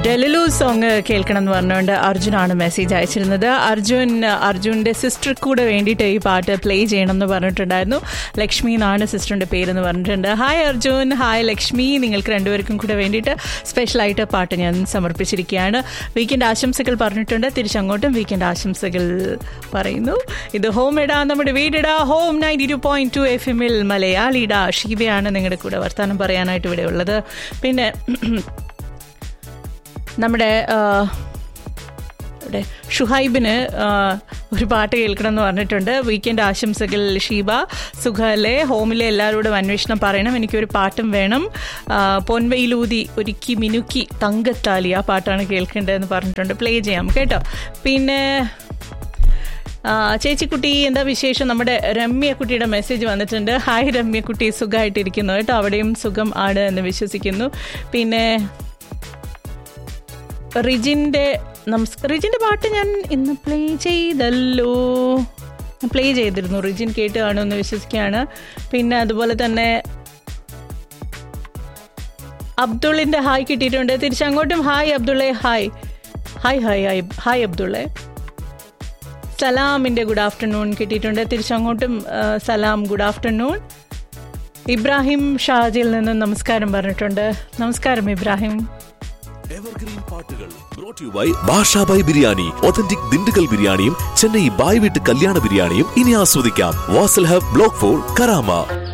ഡെലലു song കേൾക്കണം എന്ന് പറഞ്ഞുകൊണ്ട് അർജുനാണ് മെസ്സേജ് അയച്ചിരുന്നത് അർജുൻ അർജുൻ്റെ സിസ്റ്റർ കൂടെ വേണ്ടിയിട്ട് ഈ പാട്ട് പ്ലേ ചെയ്യണം എന്ന് പറഞ്ഞിട്ടുണ്ടായിരുന്നു ലക്ഷ്മി എന്നാണ് സിസ്റ്ററിൻ്റെ പേരെന്ന് പറഞ്ഞിട്ടുണ്ട് ഹായ് അർജുൻ ഹായ് ലക്ഷ്മി നിങ്ങൾക്ക് രണ്ടുപേർക്കും കൂടെ വേണ്ടിയിട്ട് സ്പെഷ്യലായിട്ട് പാട്ട് ഞാൻ സമർപ്പിച്ചിരിക്കുകയാണ് വീക്കെൻഡ് ആശംസകൾ പറഞ്ഞിട്ടുണ്ട് തിരിച്ചങ്ങോട്ടും വീക്കെൻഡ് ആശംസകൾ പറയുന്നു ഇത് ഹോം ഇടാ നമ്മുടെ വീടിടാ home ninety two point two F എമ്മിൽ മലയാളിടാ ഷീബയാണ് നിങ്ങളുടെ കൂടെ വർത്തമാനം പറയാനായിട്ട് ഇവിടെ ഉള്ളത് പിന്നെ നമ്മുടെ ആ, ഇവിടെ ഷുഹൈബിന് ആ, ഒരു പാട്ട് കേൾക്കണം എന്ന് പറഞ്ഞിട്ടുണ്ട് വീക്കെൻഡ് ആശംസകൾ ഷീബ സുഖല്ലേ ഹോമിലെ എല്ലാവരോടും അന്വേഷണം പറയണം എനിക്കൊരു പാട്ടും വേണം ആ, പൊൻവയിലൂതി ഒരുക്കി മിനുക്കി തങ്കത്താലി ആ പാട്ടാണ് കേൾക്കേണ്ടതെന്ന് പറഞ്ഞിട്ടുണ്ട് പ്ലേ ചെയ്യാം കേട്ടോ പിന്നെ ആ, ചേച്ചിക്കുട്ടി എന്താ വിശേഷം നമ്മുടെ രമ്യക്കുട്ടിയുടെ മെസ്സേജ് വന്നിട്ടുണ്ട് ഹായ് രമ്യക്കുട്ടി സുഖമായിട്ടിരിക്കുന്നു കേട്ടോ അവിടെയും സുഖം ആണ് എന്ന് വിശ്വസിക്കുന്നു പിന്നെ റിജിൻ്റെ നമസ് റിജിൻ്റെ പാട്ട് ഞാൻ ഇന്ന് പ്ലേ ചെയ്തല്ലോ പ്ലേ ചെയ്തിരുന്നു റിജിൻ കേട്ട് കാണുമെന്ന് വിശ്വസിക്കുകയാണ് പിന്നെ അതുപോലെ തന്നെ അബ്ദുള്ളിൻ്റെ ഹായ് കിട്ടിയിട്ടുണ്ട് തിരിച്ചങ്ങോട്ടും ഹായ് അബ്ദുള്ളെ hi hi hi hi hi അബ്ദുള്ളെ സലാമിൻ്റെ ഗുഡ് ആഫ്റ്റർനൂൺ കിട്ടിയിട്ടുണ്ട് തിരിച്ചങ്ങോട്ടും ആ, സലാം ഗുഡ് ആഫ്റ്റർനൂൺ ഇബ്രാഹിം ഷാജിൽ നിന്ന് നമസ്കാരം പറഞ്ഞിട്ടുണ്ട് നമസ്കാരം ഇബ്രാഹിം എവർഗ്രീൻ പാട്ടുകൾ brought you by Basha Bhai biryani authentic Dindigul ബിരിയാണിയും ചെന്നൈ ബായ് വീട്ട് കല്യാണ ബിരിയാണിയും ഇനി ആസ്വദിക്കാം Wasl hub block four Karama